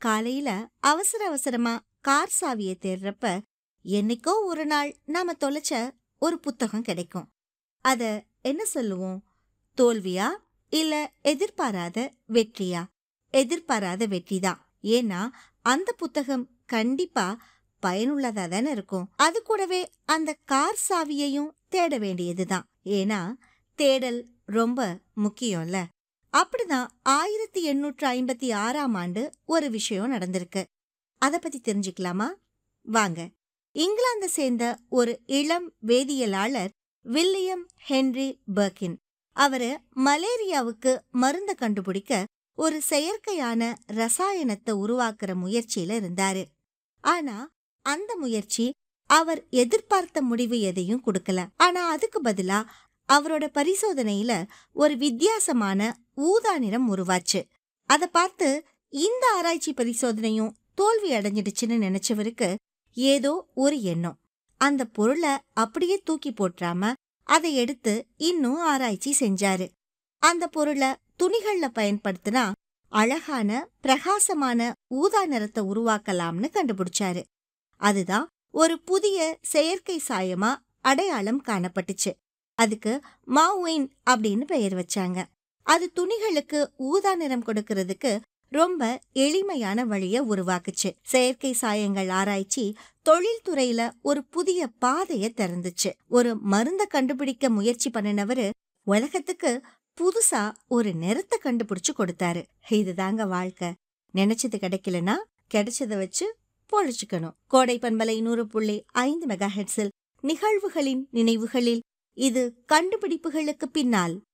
காலையில அவசர அவசரமா கார் சாவிய தேடுறப்ப என்னைக்கோ ஒரு நாள் நாம தொலைச்ச ஒரு புத்தகம் கிடைக்கும் அத என்ன சொல்லுவோம் தோல்வியா இல்ல எதிர்பாராத வெற்றியா எதிர்பாராத வெற்றிதான் ஏன்னா அந்த புத்தகம் கண்டிப்பா பயனுள்ளதா தானே இருக்கும் அது கூடவே அந்த கார் சாவியையும் தேட வேண்டியதுதான் ஏன்னா தேடல் ரொம்ப முக்கியம்ல அப்படிதான் ஆயிரத்தி எண்ணூற்று ஐம்பத்தி ஆறாம் ஆண்டு ஒரு விஷயம் நடந்திருக்கு அத பத்தி தெரிஞ்சுக்கலாமா வாங்க இங்கிலாந்தை சேர்ந்த ஒரு இளம் வேதியியலாளர் வில்லியம் ஹென்றி பர்கின் அவரு மலேரியாவுக்கு மருந்து கண்டுபிடிக்க ஒரு செயற்கையான ரசாயனத்தை உருவாக்குற முயற்சியில இருந்தாரு ஆனா அந்த முயற்சி அவர் எதிர்பார்த்த முடிவு எதையும் கொடுக்கல ஆனா அதுக்கு பதிலா அவரோட பரிசோதனையில ஒரு வித்தியாசமான ஊதா நிறம் உருவாச்சு அத பார்த்து இந்த ஆராய்ச்சி பரிசோதனையும் தோல்வி அடைஞ்சிடுச்சுன்னு நினைச்சவருக்கு ஏதோ ஒரு எண்ணம் அந்த பொருளை அப்படியே தூக்கி போட்டுறாம அதை எடுத்து இன்னும் ஆராய்ச்சி செஞ்சாரு அந்த பொருளை துணிகள்ல பயன்படுத்தினா அழகான பிரகாசமான ஊதா நிறத்தை உருவாக்கலாம்னு கண்டுபிடிச்சாரு அதுதான் ஒரு புதிய செயற்கை சாயமா அடையாளம் காணப்பட்டுச்சு அதுக்கு மாவுயின் அப்படின்னு பெயர் வச்சாங்க அது துணிகளுக்கு ஊதா நிறம் கொடுக்கறதுக்கு ரொம்ப எளிமையான வழிய உருவாக்குச்சு செயற்கை சாயங்கள் ஆராய்ச்சி தொழில்துறையில ஒரு புதிய பாதைய திறந்துச்சு ஒரு மருந்த கண்டுபிடிக்க முயற்சி பண்ணினவரு உலகத்துக்கு புதுசா ஒரு நிறத்தை கண்டுபிடிச்சு கொடுத்தாரு இதுதாங்க வாழ்க்கை நினைச்சது கிடைக்கலனா கிடைச்சத வச்சு பொழைச்சுக்கணும் கோடை பண்பலை நூறு புள்ளி ஐந்து மெகா ஹெட்ஸில் நிகழ்வுகளின் நினைவுகளில் இது கண்டுபிடிப்புகளுக்கு பின்னால்